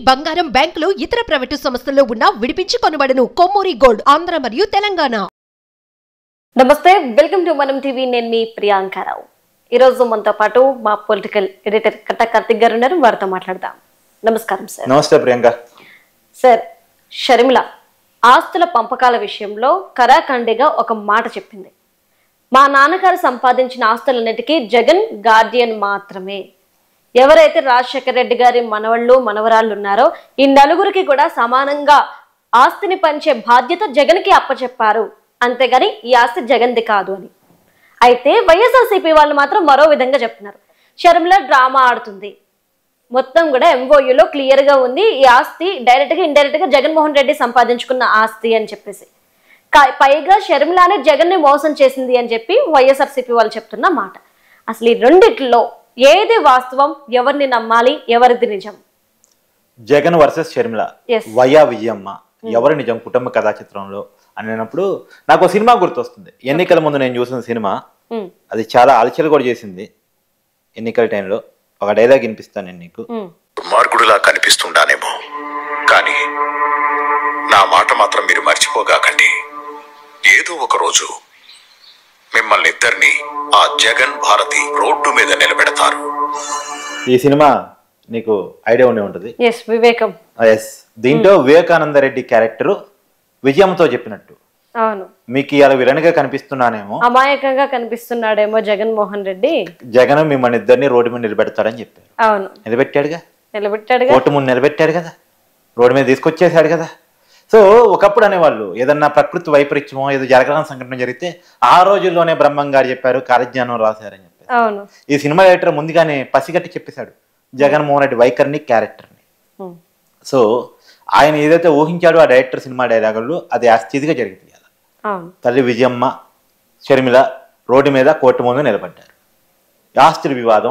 బంగారం బ్యాంకులు ఇతర ప్రైవేటు సంస్థల్లో ఉన్న విడిపించి కొనబడను కొమ్మూరి గోల్డ్ ఆంధ్ర మరియు తెలంగాణ నమస్తే వెల్కమ్ టు మనం టీవీ నేను మీ ప్రియాంకారావు ఈరోజు మనతో పాటు మా పొలిటికల్ ఎడిటర్ కట్ట కార్తిక్ గారు ఉన్నారు వారితో మాట్లాడదాం నమస్కారం సార్ నమస్తే ప్రియాంక సార్ షర్మిల ఆస్తుల పంపకాల విషయంలో కరాఖండిగా ఒక మాట చెప్పింది మా నాన్నగారు సంపాదించిన ఆస్తులన్నిటికీ జగన్ గార్డియన్ మాత్రమే ఎవరైతే రాజశేఖర రెడ్డి గారి మనవళ్ళు మనవరాళ్ళు ఉన్నారో ఈ నలుగురికి కూడా సమానంగా ఆస్తిని పంచే బాధ్యత జగన్కి అప్పచెప్పారు అంతేగాని ఈ ఆస్తి జగన్ది కాదు అని అయితే వైఎస్ఆర్సీపీ వాళ్ళు మాత్రం మరో విధంగా చెప్తున్నారు షర్మిల డ్రామా ఆడుతుంది మొత్తం కూడా ఎంఓయూలో క్లియర్ గా ఉంది ఈ ఆస్తి డైరెక్ట్ గా ఇండైరెక్ట్ గా జగన్మోహన్ రెడ్డి సంపాదించుకున్న ఆస్తి అని చెప్పేసి కా- పైగా షర్మిలానే జగన్ ని మోసం చేసింది అని చెప్పి వైఎస్ఆర్సీపీ వాళ్ళు చెప్తున్న మాట అసలు ఈ రెండిట్లో ఏది వాస్తవం ఎవరిని నమ్మాలి ఎవరిది నిజం Jagan versus Sharmila Yes. Via Vijayamma ఎవరు నిజం కుటుంబ కథా చిత్రంలో అన్నప్పుడు నాకు ఒక సినిమా గుర్తొస్తుంది ఎన్నికల ముందు నేను చూసిన సినిమా ఉమ్, అది చాలా అలచలు కూడా చేసింది ఎన్నికల టైంలో ఒక డైలాగ్ వినిపిస్తాను నేను నీకు ఉమ్, దుర్మార్గుడిలా కనిపిస్తుండానేమో కానీ నా మాట మాత్రం మీరు మర్చిపోగాకండి ఏదో ఒక రోజు మిమ్మల్ని ఇద్దరిని ఆ జగన్ భారతి రోడ్డు మీద నిలబెడతారు ఈ సినిమా నీకు ఐడియా ఉండే ఉంటుంది ఎస్ వివేకం ఎస్ దీంట్లో వివేకానంద రెడ్డి క్యారెక్టర్ విజయంతో చెప్పినట్టు అవును మీకు ఇలా విలన్గా కనిపిస్తున్నానేమో అమాయకంగా కనిపిస్తున్నాడేమో జగన్మోహన్ రెడ్డి జగన్ మిమ్మల్ని ఇద్దరిని రోడ్డు మీద నిలబెడతాడని చెప్పారు అవును నిలబెట్టాడుగా నిలబెట్టాడుగా కోర్టు ముందు నిలబెట్టాడు కదా రోడ్డు మీద తీసుకొచ్చేసాడు కదా సో ఒకప్పుడు అనేవాళ్ళు ఏదన్నా ప్రకృతి వైపరీత్యమో ఏదో జరగరాని సంఘటన జరిగితే ఆ రోజుల్లోనే బ్రహ్మం గారు చెప్పారు కాలజ్ఞానం రాశారని చెప్పారు అవును ఈ సినిమా డైరెక్టర్ ముందుగానే పసిగట్టి చెప్పేశాడు జగన్మోహన్ రెడ్డి వైఖరిని క్యారెక్టర్ని ఉమ్, సో ఆయన ఏదైతే ఊహించాడో ఆ డైరెక్టర్ సినిమా డైలాగులు అది ఆ స్థితిగా జరిగింది కదా అవును తల్లి విజయమ్మ షర్మిల రోడ్డు మీద కోర్టు ముందు నిలబడ్డారు ఆస్తుల వివాదం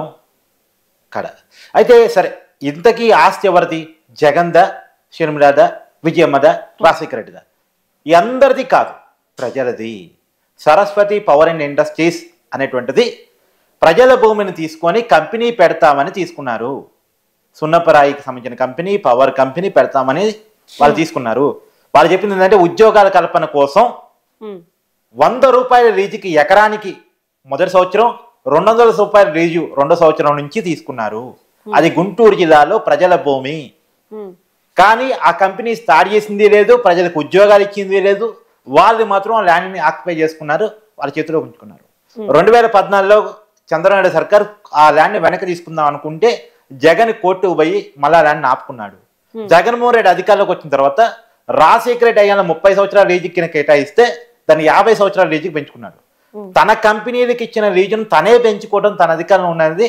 కడ అయితే సరే ఇంతకీ ఆస్తి ఎవరిది జగన్ద షర్మిలద విజయమ్మద రాజశేఖర రెడ్డిదా ఈ అందరిది కాదు ప్రజలది సరస్వతి పవర్ అండ్ ఇండస్ట్రీస్ అనేటువంటిది ప్రజల భూమిని తీసుకొని కంపెనీ పెడతామని తీసుకున్నారు సున్నపరాయికి సంబంధించిన కంపెనీ పవర్ కంపెనీ పెడతామని వాళ్ళు తీసుకున్నారు వాళ్ళు చెప్పింది ఏంటంటే ఉద్యోగాల కల్పన కోసం ఉమ్, వంద రూపాయల లీజుకి ఎకరానికి మొదటి సంవత్సరం రెండు వందల రూపాయల లీజు రెండో సంవత్సరం నుంచి తీసుకున్నారు అది గుంటూరు జిల్లాలో ప్రజల భూమి ఉమ్, కానీ ఆ కంపెనీ స్టార్ట్ చేసింది లేదు ప్రజలకు ఉద్యోగాలు ఇచ్చింది లేదు వాళ్ళు మాత్రం ల్యాండ్ని ఆక్యుపై చేసుకున్నారు వాళ్ళ చేతిలో ఉంచుకున్నారు రెండు వేల పద్నాలుగులో చంద్రబాబు సర్కార్ ఆ ల్యాండ్ని వెనక్కి తీసుకుందాం అనుకుంటే జగన్ కోర్టుకు పోయి మళ్ళా ల్యాండ్ని ఆపుకున్నాడు జగన్మోహన్ రెడ్డి అధికారంలోకి వచ్చిన తర్వాత రాజశేఖర రెడ్డి అయ్యాల ముప్పై సంవత్సరాల లీజు కింద కేటాయిస్తే దాన్ని యాభై సంవత్సరాల లీజుకి పెంచుకున్నాడు తన కంపెనీలకు ఇచ్చిన లీజును తనే పెంచుకోవడం తన అధికారంలో ఉన్నది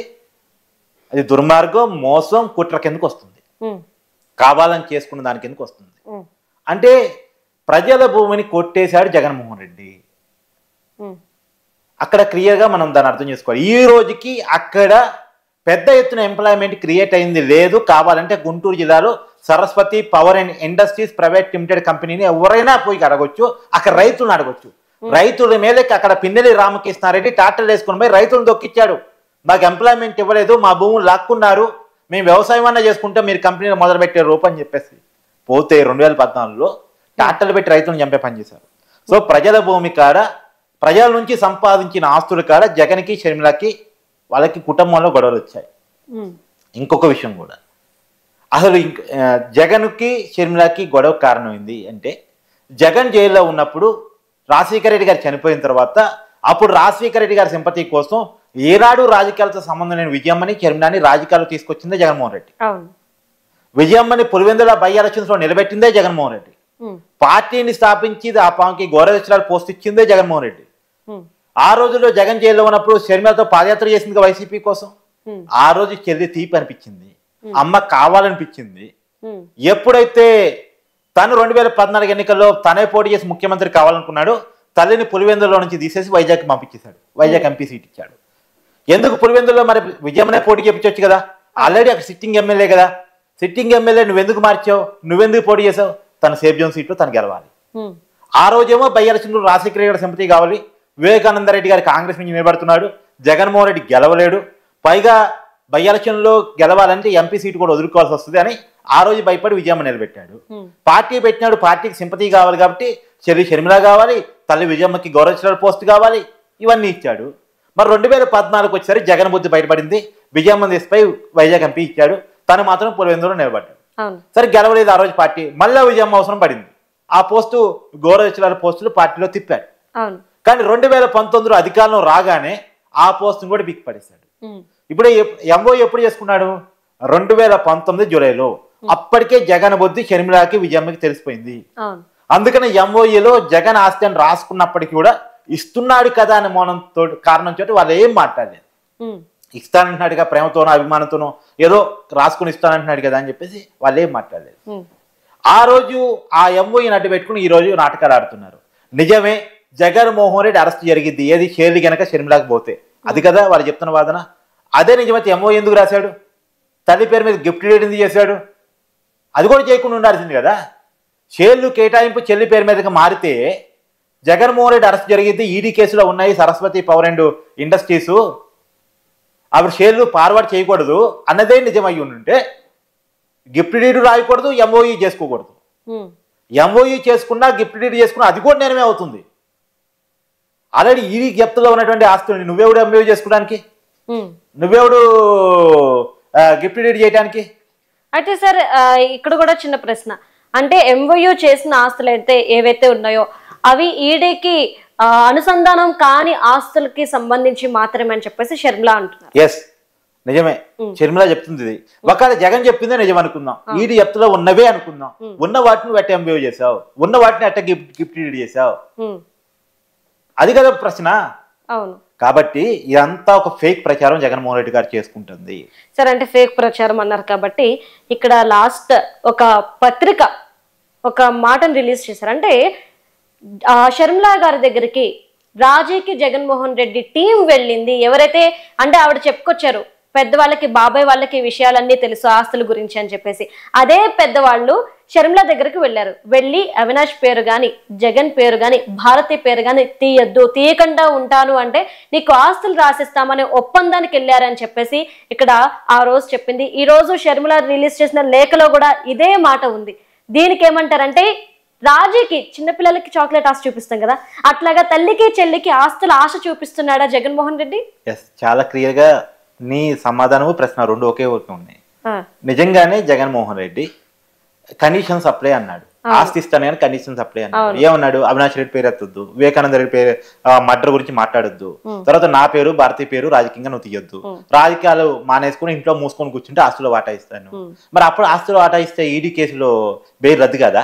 అది దుర్మార్గం మోసం కుట్ర కిందకు వస్తుంది ఉమ్, కావాలని చేసుకున్న దాని కిందకు వస్తుంది ఉమ్, అంటే ప్రజల భూమిని కొట్టేశాడు జగన్మోహన్ రెడ్డి ఉమ్, అక్కడ క్లియర్గా మనం దాన్ని అర్థం చేసుకోవాలి ఈ రోజుకి అక్కడ పెద్ద ఎత్తున ఎంప్లాయ్మెంట్ క్రియేట్ అయింది లేదు కావాలంటే గుంటూరు జిల్లాలో Saraswati power and industries private limited కంపెనీని ఎవరైనా పోయి అడగొచ్చు అక్కడ రైతులను అడగొచ్చు రైతుల మీదకి అక్కడ పిన్నెలి రామకృష్ణారెడ్డి ట్రాక్టర్ వేసుకుని పోయి రైతులను దొక్కిచ్చాడు మాకు ఎంప్లాయ్మెంట్ ఇవ్వలేదు మా భూములు లాక్కున్నారు మేము వ్యవసాయం అన్నా చేసుకుంటే మీరు కంపెనీలు మొదలుపెట్టే రూపం అని చెప్పేసి పోతే రెండు వేల పద్నాలుగులో ట్రాక్టర్లు పెట్టి రైతులను చంపే పని చేశారు సో ప్రజల భూమి కాడ ప్రజల నుంచి సంపాదించిన ఆస్తుల కాడ జగన్కి షర్మిలకి వాళ్ళకి కుటుంబంలో గొడవలు వచ్చాయి ఉమ్, ఇంకొక విషయం కూడా అసలు ఇంక ఆ, జగన్కి షర్మిలకి గొడవ కారణమైంది అంటే జగన్ జైల్లో ఉన్నప్పుడు రాజశేఖర రెడ్డి గారు చనిపోయిన తర్వాత అప్పుడు రాజశేఖర రెడ్డి గారి సింపతి కోసం ఏనాడు రాజకీయాలతో సంబంధం లేని విజయమ్మని షర్మిలాని రాజకీయాలు తీసుకొచ్చిందే జగన్మోహన్ రెడ్డి అవును విజయమ్మని పులివెందుల బై ఎలక్షన్స్ లో నిలబెట్టిందే జగన్మోహన్ రెడ్డి ఉమ్, పార్టీని స్థాపించి ఆ పాంకి గౌరవశ్రాలు పోస్ట్ ఇచ్చిందే జగన్మోహన్ రెడ్డి ఉమ్, ఆ రోజుల్లో జగన్ జైల్లో ఉన్నప్పుడు షర్మిలతో పాదయాత్ర చేసింది వైసీపీ కోసం ఉమ్, ఆ రోజు చెల్లి తీపి అనిపించింది అమ్మ కావాలనిపించింది ఉమ్, ఎప్పుడైతే తను రెండు వేల పద్నాలుగు ఎన్నికల్లో తనే పోటీ చేసి ముఖ్యమంత్రి కావాలనుకున్నాడు తల్లిని పులివెందులో నుంచి తీసేసి వైజాగ్ పంపించేశాడు వైజాగ్ ఎంపీ సీట్ ఇచ్చాడు ఎందుకు పులివెందులో మరి విజయమనే పోటీ చేపించవచ్చు కదా ఆల్రెడీ అక్కడ సిట్టింగ్ ఎమ్మెల్యే కదా సిట్టింగ్ ఎమ్మెల్యే నువ్వెందుకు మార్చావు నువ్వెందుకు పోటీ చేసావు తన సేఫ్ జోన్ సీట్లో తను గెలవాలి ఉమ్, ఆ రోజేమో బై ఎలక్షన్లో రాజశేఖర రెడ్డి గారి సింపతి కావాలి వివేకానంద రెడ్డి గారు కాంగ్రెస్ నుంచి నిలబడుతున్నాడు జగన్మోహన్ రెడ్డి గెలవలేడు పైగా బై ఎలక్షన్లో గెలవాలంటే ఎంపీ సీటు కూడా వదులుకోవాల్సి వస్తుంది అని ఆ రోజు భయపడి విజయమ్మ నిలబెట్టాడు ఉమ్, పార్టీ పెట్టినాడు పార్టీకి సింపతి కావాలి కాబట్టి చెల్లి షర్మిల కావాలి తల్లి విజయమ్మకి గౌరవ పోస్ట్ కావాలి ఇవన్నీ ఇచ్చాడు మరి రెండు వేల పద్నాలుగు వచ్చేసరికి జగన్ బుద్ధి బయటపడింది విజయమ్మ తీసిపై వైజాగ్ ఎంపీ ఇచ్చాడు తను మాత్రం పులివెందులో నిలబడ్డాడు అవును సరే గెలవలేదు ఆ రోజు పార్టీ మళ్ళీ విజయమ్మ అవసరం పడింది ఆ పోస్టు గౌరవ పోస్టులు పార్టీలో తిప్పాడు అవును కానీ రెండు వేల పంతొమ్మిదిలో అధికారంలో రాగానే ఆ పోస్టును కూడా బిక్ పడేశాడు ఉమ్, ఇప్పుడు ఎంఓ ఎప్పుడు చేసుకున్నాడు రెండు వేల పంతొమ్మిది జూలైలో అప్పటికే జగన్ బుద్ధి షర్మిలాకి విజయమ్మకి తెలిసిపోయింది అవును అందుకని ఎంఓఏలో జగన్ ఆస్తి అని రాసుకున్నప్పటికీ కూడా ఇస్తున్నాడు కదా అనే మౌనంతో కారణం చోటి వాళ్ళు ఏం మాట్లాడలేదు ఉమ్, ఇస్తానంటున్నాడుగా ప్రేమతోనో అభిమానంతోనో ఏదో రాసుకుని ఇస్తానంటున్నాడు కదా అని చెప్పేసి వాళ్ళు ఏం మాట్లాడలేదు ఉమ్, ఆ రోజు ఆ ఎంఓఈని అడ్డు పెట్టుకుని ఈ రోజు నాటకాలు ఆడుతున్నారు నిజమే జగన్మోహన్ రెడ్డి అరెస్ట్ జరిగింది ఏది షేర్లు గనక షర్మిలాకి పోతే అది కదా వాళ్ళు చెప్తున్న వాదన అదే నిజమైతే ఎంఓ ఎందుకు రాశాడు తల్లి పేరు మీద గిఫ్ట్ డీడ్ ఎందుకు చేశాడు అది కూడా చేయకుండా ఉండాల్సింది కదా షేర్లు కేటాయింపు చెల్లి పేరు మీదకి మారితే జగన్మోహన్ రెడ్డి అరెస్ట్ జరిగింది ఈడీ కేసులో ఉన్నాయి సరస్వతి పవర్ అండ్ ఇండస్ట్రీస్ అవి షేర్లు ఫార్వర్డ్ చేయకూడదు అన్నదే నిజమై ఉంటే గిఫ్ట్ డీడ్ రాయకూడదు ఎంఓఈ చేసుకోకూడదు ఉమ్, ఎంఓఈ చేసుకున్నా గిఫ్ట్ డీడ్ చేసుకున్నా అది కూడా నేరమే అవుతుంది ఆల్రెడీ ఈ జప్తులో ఉన్నటువంటి ఆస్తుల్ని నువ్వెవడు ఎంఓఈ చేసుకోవడానికి ఉమ్. నువ్వెవడు ఆ, గిఫ్ట్ డీడ్ చేయడానికి అయితే సార్ ఆ, ఇక్కడ కూడా చిన్న ప్రశ్న అంటే ఎంఓయూ చేసిన ఆస్తులు అయితే ఏవైతే ఉన్నాయో అవి ఈడీకి ఆ, అనుసంధానం కాని ఆస్తులకి సంబంధించి మాత్రమే అని చెప్పేసి షర్మిల అంటున్నారు ఎస్ నిజమే షర్మిల చెప్తుంది ఇది ఒకవేళ జగన్ చెప్పిందే నిజం అనుకుందాం ఈడి జప్తులో ఉన్నవే అనుకుందాం ఉన్న వాటిని వెట్ట ఎంబీఓ చేసావు ఉన్న వాటిని అట్ట గిఫ్ట్ గిఫ్ట్ డీడ్ చేసావు ఉమ్, అది కదా ప్రశ్న అవును కాబట్టి ఇదంతా ఒక ఫేక్ ప్రచారం జగన్మోహన్ రెడ్డి గారు చేసుకుంటుంది సరే అంటే ఫేక్ ప్రచారం అన్నారు కాబట్టి ఇక్కడ లాస్ట్ ఒక పత్రిక ఒక మాటను రిలీజ్ చేశారు అంటే ఆ షర్మిలా గారి దగ్గరికి రాజీకి జగన్మోహన్ రెడ్డి టీం వెళ్ళింది ఎవరైతే అంటే ఆవిడ చెప్పుకొచ్చారు పెద్దవాళ్ళకి బాబాయ్ వాళ్ళకి ఈ విషయాలన్నీ తెలుసు ఆస్తుల గురించి అని చెప్పేసి అదే పెద్దవాళ్ళు షర్మిల దగ్గరికి వెళ్ళారు వెళ్ళి అవినాష్ పేరు గాని జగన్ పేరు గాని భారతి పేరు గాని తీయద్దు తీయకుండా ఉంటాను అంటే నీకు ఆస్తులు రాసిస్తామనే ఒప్పందానికి వెళ్ళారని చెప్పేసి ఇక్కడ ఆ రోజు చెప్పింది ఈ రోజు షర్మిల రిలీజ్ చేసిన లేఖలో కూడా ఇదే మాట ఉంది దీనికి ఏమంటారంటే రాజీకి చిన్నపిల్లలకి చాక్లెట్ ఆశ చూపిస్తాం కదా అట్లాగా తల్లికి చెల్లికి ఆస్తుల ఆశ చూపిస్తున్నాడా జగన్మోహన్ రెడ్డి ఎస్ చాలా క్లియర్గా నీ సమాధానము ప్రశ్న రెండు ఒకే ఒకటి ఉన్నాయి ఆ, నిజంగానే జగన్మోహన్ రెడ్డి కండిషన్స్ అప్లై అన్నాడు ఆస్తి ఇస్తాను కానీ కండిషన్స్ అప్లై అన్నాడు ఏమన్నాడు అవినాష్ రెడ్డి పేరు ఎత్తొద్దు వివేకానంద రెడ్డి పేరు మర్డర్ గురించి మాట్లాడొద్దు తర్వాత నా పేరు భారతీ పేరు రాజకీయంగా నువ్వు తీయొద్దు రాజకీయాలు మానేసుకుని ఇంట్లో మూసుకొని కూర్చుంటే ఆస్తులు వాటా ఇస్తాను మరి అప్పుడు ఆస్తులు వాటా ఇస్తే ఈడీ కేసులో బెయిల్ రద్దు కదా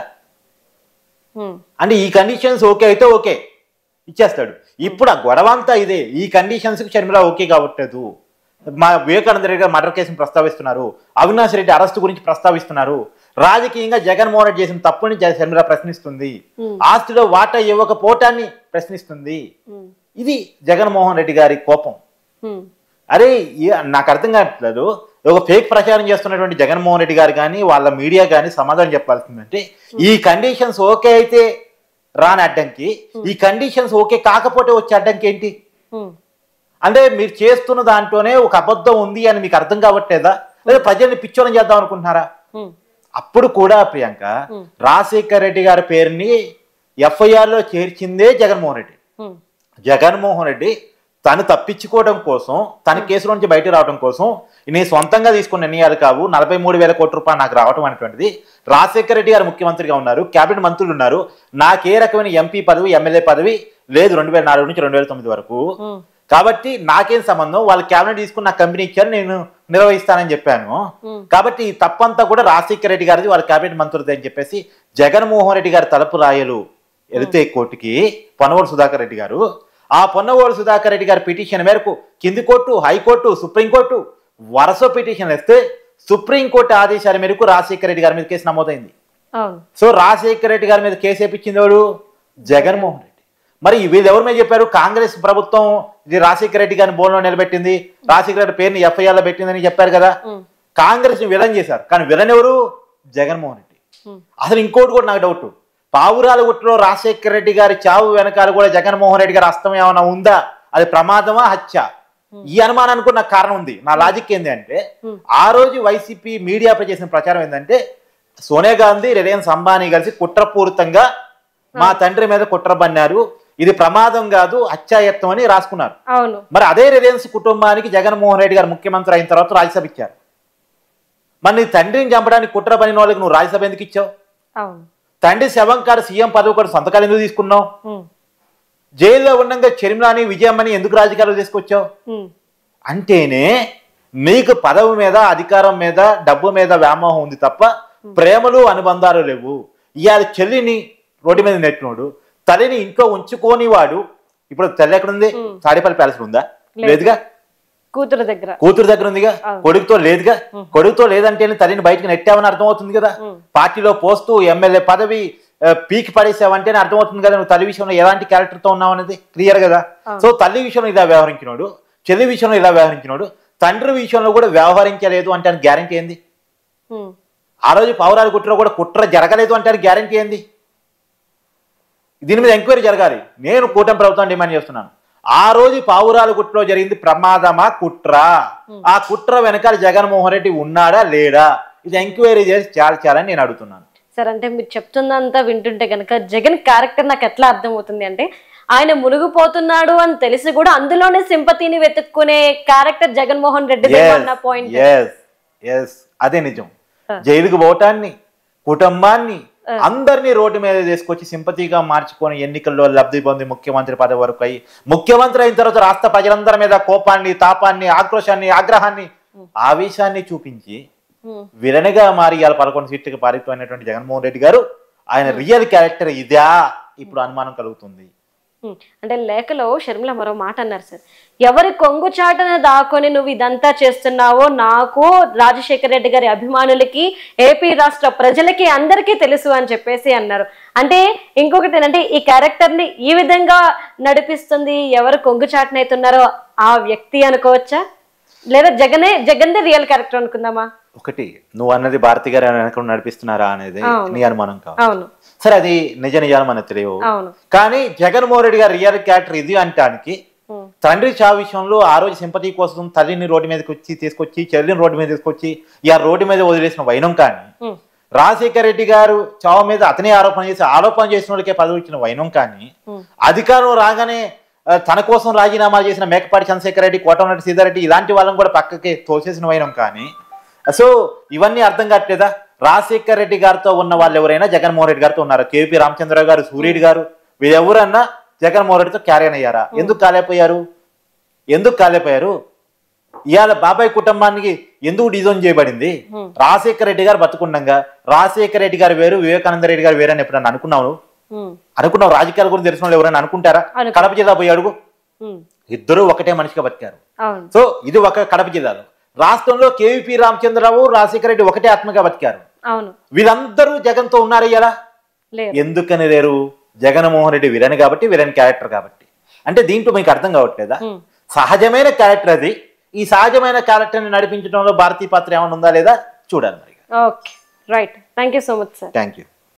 ఉమ్, అంటే ఈ కండిషన్స్ ఓకే అయితే ఓకే ఇచ్చేస్తాడు ఇప్పుడు ఆ గొడవ అంతా ఇదే ఈ కండిషన్స్ కి షర్మిల ఓకే కావట్లేదు మా వివేకానంద రెడ్డి గారు మర్డర్ కేసును ప్రస్తావిస్తున్నారు అవినాష్ రెడ్డి అరెస్ట్ గురించి ప్రస్తావిస్తున్నారు రాజకీయంగా జగన్మోహన్ రెడ్డి చేసిన తప్పుని జ- షర్మిల ప్రశ్నిస్తుంది ఆస్తిలో వాటా ఇవ్వకపోవటాన్ని ప్రశ్నిస్తుంది ఉమ్, ఇది జగన్మోహన్ రెడ్డి గారి కోపం ఉమ్, అరే ఈ- నాకు అర్థం కావట్లేదు ఒక ఫేక్ ప్రచారం చేస్తున్నటువంటి జగన్మోహన్ రెడ్డి గారు కానీ వాళ్ళ మీడియా కానీ సమాధానం చెప్పాల్సిందంటే ఈ కండిషన్స్ ఓకే అయితే రాని అడ్డంకి ఈ కండిషన్స్ ఓకే కాకపోతే వచ్చే అడ్డంకి ఏంటి ఉమ్, అంటే మీరు చేస్తున్న దాంట్లోనే ఒక అబద్ధం ఉంది అని మీకు అర్థం కావట్లేదా లేదా ప్రజల్ని పిచ్చోనం చేద్దాం అనుకుంటున్నారా ఉమ్, అప్పుడు కూడా ప్రియాంక రాజశేఖర్ రెడ్డి గారి పేరుని ఎఫ్ఐఆర్ లో చేర్చిందే జగన్మోహన్ రెడ్డి ఉమ్, జగన్మోహన్ రెడ్డి తను తప్పించుకోవడం కోసం తన కేసులో నుంచి బయట రావడం కోసం నేను సొంతంగా తీసుకున్న నిర్ణయాలు కావు నలభై మూడు వేల కోట్ల రూపాయలు నాకు రావడం అనేటువంటిది రాజశేఖర రెడ్డి గారు ముఖ్యమంత్రిగా ఉన్నారు కేబినెట్ మంత్రులు ఉన్నారు నాకు ఏ రకమైన ఎంపీ పదవి ఎమ్మెల్యే పదవి లేదు రెండు వేల నాలుగు నుంచి రెండు వేల తొమ్మిది వరకు ఉమ్, కాబట్టి నాకేం సంబంధం వాళ్ళు కేబినెట్ తీసుకుని నాకు కంపెనీ ఇచ్చారు నేను నిర్వహిస్తానని చెప్పాను ఉమ్. కాబట్టి ఈ తప్పంతా కూడా రాజశేఖర రెడ్డి గారిది వాళ్ళ కేబినెట్ మంత్రులది అని చెప్పేసి జగన్మోహన్ రెడ్డి గారి తలుపు రాయలు వెళితే కోర్టుకి పొన్నవోలు సుధాకర్ రెడ్డి గారు ఆ పొన్నవోలు సుధాకర్ రెడ్డి గారి పిటిషన్ మేరకు కింది కోర్టు హైకోర్టు సుప్రీంకోర్టు వరుస పిటిషన్ ఇస్తే సుప్రీంకోర్టు ఆదేశాల మేరకు రాజశేఖర రెడ్డి గారి మీద కేసు నమోదైంది అవును సో రాజశేఖర రెడ్డి గారి మీద కేసు వేపించింది ఎవడు జగన్మోహన్ రెడ్డి మరి వీళ్ళు ఎవరి మీద చెప్పారు కాంగ్రెస్ ప్రభుత్వం ఇది రాజశేఖర రెడ్డి గారిని బోన్లో నిలబెట్టింది రాజశేఖర రెడ్డి పేరుని ఎఫ్ఐఆర్ లో పెట్టిందని చెప్పారు కదా ఉమ్, కాంగ్రెస్ ని విలన్ చేశారు కానీ విలన్ ఎవరు జగన్మోహన్ రెడ్డి ఉమ్, అసలు ఇంకోటి కూడా నాకు డౌట్ పావురాల గుట్టులో రాజశేఖర రెడ్డి గారి చావు వెనకాల కూడా జగన్మోహన్ రెడ్డి గారి అస్తం ఏమైనా ఉందా అది ప్రమాదమా హత్య ఈ అనుమానానికి కూడా నాకు కారణం ఉంది నా లాజిక్ ఏంటి అంటే Hmm. ఆ రోజు వైసీపీ మీడియాపై చేసిన ప్రచారం ఏంటంటే సోనియా గాంధీ రిలయన్స్ అంబానీ కలిసి కుట్రపూరితంగా మా తండ్రి మీద కుట్ర బన్నారు ఇది ప్రమాదం కాదు అత్యాయత్నం అని రాసుకున్నారు అవును మరి అదే రిలయన్స్ కుటుంబానికి జగన్మోహన్ రెడ్డి గారు ముఖ్యమంత్రి అయిన తర్వాత రాజ్యసభ ఇచ్చారు మరి నీ తండ్రిని చంపడానికి కుట్ర పనిన వాళ్ళకి నువ్వు రాజ్యసభ ఎందుకు ఇచ్చావు అవును తండ్రి శవం కాడు సీఎం పదవి కూడా సంతకాలు ఎందుకు తీసుకున్నావు ఉమ్, జైల్లో ఉండగా చెరిమిలాని విజయమ్మని ఎందుకు రాజకీయాలు తీసుకొచ్చావు ఉమ్, అంటేనే నీకు పదవి మీద అధికారం మీద డబ్బు మీద వ్యామోహం ఉంది తప్ప ప్రేమలు అనుబంధాలు లేవు ఇవాళ చెల్లిని రోడ్డు మీద నెట్టినోడు తల్లిని ఇంట్లో ఉంచుకోని వాడు ఇప్పుడు తల్లి ఎక్కడుంది Hmm. తాడేపల్లి ప్యాలెస్ ఉందా లేదు. లేదుగా కూతురు దగ్గర కూతురు దగ్గర ఉందిగా అవును. కొడుకుతో లేదుగా కొడుకుతో లేదంటే తల్లిని బయటకు నెట్టావని అర్థమవుతుంది కదా Hmm. పార్టీలో పోస్తూ ఎమ్మెల్యే పదవి ఆ, పీకి పడేసావంటేనే అర్థమవుతుంది కదా నువ్వు తల్లి విషయంలో ఎలాంటి క్యారెక్టర్తో ఉన్నావు అనేది క్లియర్ కదా సో తల్లి విషయంలో ఇలా వ్యవహరించినోడు చెల్లి విషయంలో ఇలా వ్యవహరించినోడు తండ్రి విషయంలో కూడా వ్యవహరించలేదు అంటే గ్యారంటీ ఏంది ఉమ్, ఆ రోజు పౌరాలు కుట్ర కూడా కుట్ర జరగలేదు అంటే గ్యారంటీ ఏంది దీని మీద ఎంక్వైరీ జరగాలి నేను కూటమి ప్రభుత్వం డిమాండ్ చేస్తున్నాను ఆ రోజు పావురాల కుట్రలో జరిగింది ప్రమాదమా కుట్ర ఆ కుట్ర వెనకాల జగన్మోహన్ రెడ్డి ఉన్నాడా లేడా ఇది ఎంక్వైరీ చేసి చాలని నేను అడుగుతున్నాను సార్ అంటే మీరు చెప్తుందంతా వింటుంటే కనుక జగన్ క్యారెక్టర్ నాకు ఎట్లా అర్థమవుతుంది అంటే ఆయన మునిగిపోతున్నాడు అని తెలిసి కూడా అందులోనే సింపతిని వెతుక్కునే క్యారెక్టర్ జగన్మోహన్ రెడ్డి అన్న పాయింట్ ఎస్ ఎస్ అదే నిజం జైలుకు పోవటాన్ని కుటుంబాన్ని అందరినీ రోడ్డు మీద తీసుకొచ్చి సింపతిగా మార్చుకొని ఎన్నికల్లో లబ్ధి పొంది ముఖ్యమంత్రి పదవి వరకు అయ్యి ముఖ్యమంత్రి అయిన తర్వాత రాష్ట్ర ప్రజలందరి మీద కోపాన్ని తాపాన్ని ఆక్రోశాన్ని ఆగ్రహాన్ని ఆవేశాన్ని చూపించి విలనిగా మారి ఇవాళ పదకొండు సీట్లకు పారిపోయినటువంటి జగన్మోహన్ రెడ్డి గారు ఆయన రియల్ క్యారెక్టర్ ఇదా ఇప్పుడు అనుమానం కలుగుతుంది ఉమ్, అంటే లేఖలో షర్మిల మరో మాట అన్నారు సార్ ఎవరి కొంగు చాటన దాకొని నువ్వు ఇదంతా చేస్తున్నావో నాకు రాజశేఖర రెడ్డి గారి అభిమానులకి ఏపీ రాష్ట్ర ప్రజలకి అందరికీ తెలుసు అని చెప్పేసి అన్నారు అంటే ఇంకొకటి ఏంటంటే ఈ క్యారెక్టర్ ని ఈ విధంగా నడిపిస్తుంది ఎవరు కొంగు చాటనైతున్నారో ఆ వ్యక్తి అనుకోవచ్చా లేదా జగనే జగన్దే రియల్ క్యారెక్టర్ అనుకుందామా ఒకటి నువ్వు అన్నది భారతి గారు వెనక నడిపిస్తున్నారా అనేది అవును. నీ అనుమానం కాదు అవును సరే అది నిజ నిజాలు మనకు తెలియవు అవును కానీ జగన్మోహన్ రెడ్డి గారి రియల్ క్యారెక్టర్ ఇది అంటానికి ఉమ్, తండ్రి చావు విషయంలో ఆ రోజు సింపతి కోసం తల్లిని రోడ్డు మీదకి వచ్చి తీసుకొచ్చి చెల్లిని రోడ్డు మీద తీసుకొచ్చి ఇక రోడ్డు మీద వదిలేసిన వైనం కానీ ఉమ్, రాజశేఖర రెడ్డి గారు చావు మీద అతనే ఆరోపణ చేసి ఆరోపణ చేసిన వాళ్ళకే పదవి ఇచ్చిన వైనం కానీ ఉమ్, అధికారం రాగానే ఆ, తన కోసం రాజీనామా చేసిన మేకపాటి చంద్రశేఖర రెడ్డి కోటమిరెడ్డి సీతారెడ్డి ఇలాంటి వాళ్ళని కూడా పక్కకి తోసేసిన వైనం కానీ సో ఇవన్నీ అర్థం కావట్లేదా రాజశేఖర రెడ్డి గారితో ఉన్న వాళ్ళు ఎవరైనా జగన్మోహన్ రెడ్డి గారితో ఉన్నారు కేపీ రామచంద్రరావు గారు సూర్యుడు గారు వీళ్ళెవరన్నా జగన్మోహన్ రెడ్డితో క్యారియన్ అయ్యారా ఎందుకు కాలేపోయారు ఎందుకు కాలేపోయారు ఇవాళ బాబాయ్ కుటుంబానికి ఎందుకు డిజైన్ చేయబడింది Hmm. రాజశేఖర రెడ్డి గారు బతుకుండగా రాజశేఖర రెడ్డి గారు వేరు వివేకానంద రెడ్డి గారు వేరు అని ఎప్పుడన్నా అనుకున్నావు నువ్వు? ఉమ్, అనుకున్నావు రాజకీయాల గురించి తెలిసిన వాళ్ళు ఎవరైనా అనుకుంటారా అనుకో. కడప జిల్లా పోయి అడుగు ఉమ్, ఇద్దరు ఒకటే మనిషిగా బతికారు అవును సో ఇది ఒక కడప జిల్లాలో రాష్ట్రంలో కేవీపీ రామచంద్రరావు రాజశేఖర రెడ్డి ఒకటే ఆత్మగా బతికారు అవును వీళ్ళందరూ జగన్తో ఉన్నారు ఇలా లేదు ఎందుకని లేరు జగన్మోహన్ రెడ్డి విలన్ కాబట్టి విలన్ క్యారెక్టర్ కాబట్టి అంటే దీంట్లో మీకు అర్థం కావట్లేదా ఉమ్. సహజమైన క్యారెక్టర్ అది ఈ సహజమైన క్యారెక్టర్ని నడిపించడంలో భారతీయ పాత్ర ఏమైనా ఉందా లేదా చూడాలి మరి okay right thank you so much sir thank you